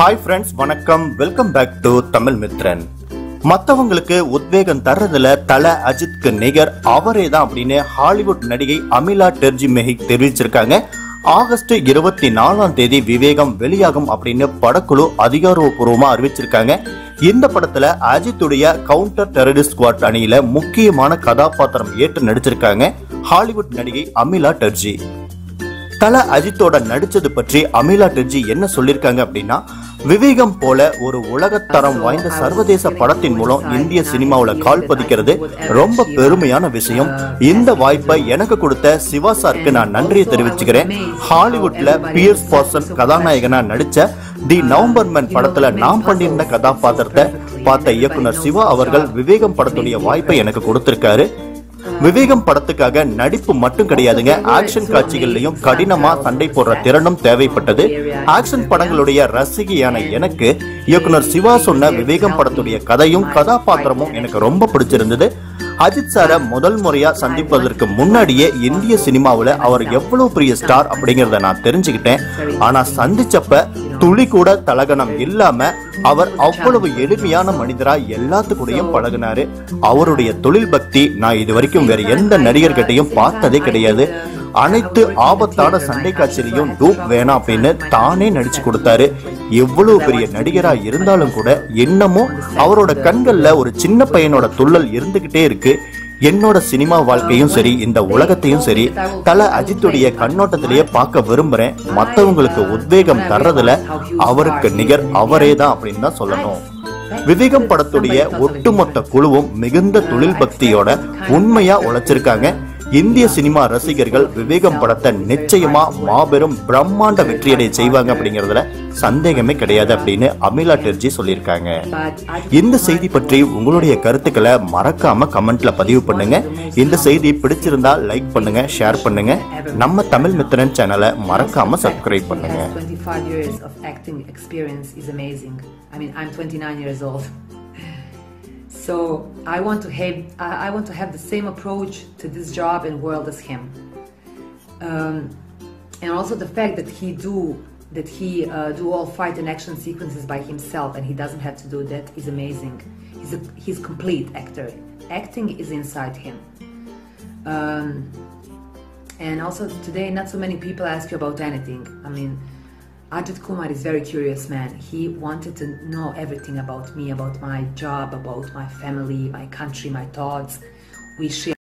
Hi friends வணக்கம் welcome back to Tamil Mithran மத்தவங்களுக்கு உத்வேகம் தர்றதுல தல அஜித்க்கு நிகர் அவரே தான் அப்படின்னு ஹாலிவுட் நடிகை அமிலா டெர்ஜி மெஹிக் தெரிவிச்சிருக்காங்க ஆகஸ்ட் இருபத்தி நாலாம் தேதி விவேகம் வெளியாகும் அப்படின்னு படக்குழு அதிகாரப்பூர்வமா அறிவிச்சிருக்காங்க இந்த படத்துல அஜித்துடைய கவுண்டர் டெரரிஸ்ட் ஸ்குவாட் அணியில முக்கியமான கதாபாத்திரம் ஏற்று நடிச்சிருக்காங்க ஹாலிவுட் நடிகை அமிலா டெர்ஜி தல அஜித்தோட நடிச்சது பற்றி அமிலா டெர்ஜி என்ன சொல்லிருக்காங்க அப்படின்னா விவேகம் போல ஒரு உலகத்தரம் வாய்ந்த சர்வதேச படத்தின் மூலம் இந்திய சினிமாவுல கால் பதிக்கிறது ரொம்ப பெருமையான விஷயம் இந்த வாய்ப்பை எனக்கு கொடுத்த சிவா சாருக்கு நான் நன்றியை தெரிவிச்சுக்கிறேன் ஹாலிவுட்ல பியர்ஸ் பாசன் கதாநாயகனா நடிச்ச தி நவம்பர் மேன் படத்துல நாம் பண்ணியிருந்த கதாபாத்திரத்தை பார்த்த இயக்குனர் சிவா அவர்கள் விவேகம் படத்துடைய வாய்ப்பை எனக்கு கொடுத்திருக்காரு விவேகம் படத்துக்காக நடிப்பு மட்டும் கிடையாதுங்க ஆக்ஷன் காட்சிகள்லயும் கடினமா சண்டை போடுற திறனும் தேவைப்பட்டது ஆக்ஷன் படங்களுடைய ரசிகையான எனக்கு இயக்குனர் சிவா சொன்ன விவேகம் படத்துடைய கதையும் கதாபாத்திரமும் எனக்கு ரொம்ப பிடிச்சிருந்தது அஜித் சாரை முதல் முறையா சந்திப்பதற்கு முன்னாடியே இந்திய சினிமாவுல அவர் எவ்வளவு பெரிய ஸ்டார் அப்படிங்கறத நான் தெரிஞ்சுக்கிட்டேன் ஆனா சந்திச்சப்ப துளி கூட தலகணம் இல்லாம அவர் அவ்வளவு எளிமையான மனிதரா எல்லாத்துக்கூடயும் பழகினாரு அவருடைய தொழில் பக்தி நான் இது வரைக்கும் வேற எந்த நடிகர்கிட்டையும் பார்த்ததே கிடையாது அனைத்து ஆபத்தான சண்டை காட்சியிலையும் டூப் வேணாம் அப்படின்னு தானே நடிச்சு கொடுத்தாரு எவ்வளவு பெரிய நடிகரா இருந்தாலும் கூட இன்னமும் அவரோட கண்கள்ல ஒரு சின்ன பையனோட துள்ளல் இருந்துகிட்டே இருக்கு என்னோட சினிமா வாழ்க்கையும் சரி இந்த உலகத்தையும் சரி தல அஜித்துடைய கண்ணோட்டத்திலேயே பார்க்க விரும்புறேன் மத்தவங்களுக்கு உத்வேகம் தர்றதுல அவருக்கு நிகர் அவரே தான் அப்படின்னு தான் சொல்லணும் விவேகம் படத்துடைய ஒட்டுமொத்த குழுவும் மிகுந்த தொழில் பக்தியோட உண்மையா உழைச்சிருக்காங்க இந்திய சினிமா ரசிகர்கள் விவேகம் படத்தை நிச்சயமா மாபெரும் பிரம்மாண்ட வெற்றியடை செய்வாங்க அப்படிங்கறதுல சந்தேகமே கிடையாது அப்படின்னு அமிலா டெர்ஜி சொல்லியிருக்காங்க இந்த செய்தி பற்றி உங்களுடைய கருத்துக்களை மறக்காம கமெண்ட்ல பதிவு பண்ணுங்க இந்த செய்தி பிடிச்சிருந்தா லைக் பண்ணுங்க ஷேர் பண்ணுங்க நம்ம தமிழ் மித்திரன் சேனலை மறக்காம சப்ஸ்கிரைப் பண்ணுங்க 25 years of acting experience is amazing. I mean, I'm 29 years old. So I want to have I I want to have the same approach to this job and world as him. Um, and also the fact that he do that he uh, do all fight and action sequences by himself and he doesn't have to do that is amazing. He's a he's complete actor. Acting is inside him. Um, and also today, not so many people ask you about anything. I mean, Ajit Kumar is very curious man. He wanted to know everything about me, about my job, about my family, my country, my thoughts. We share.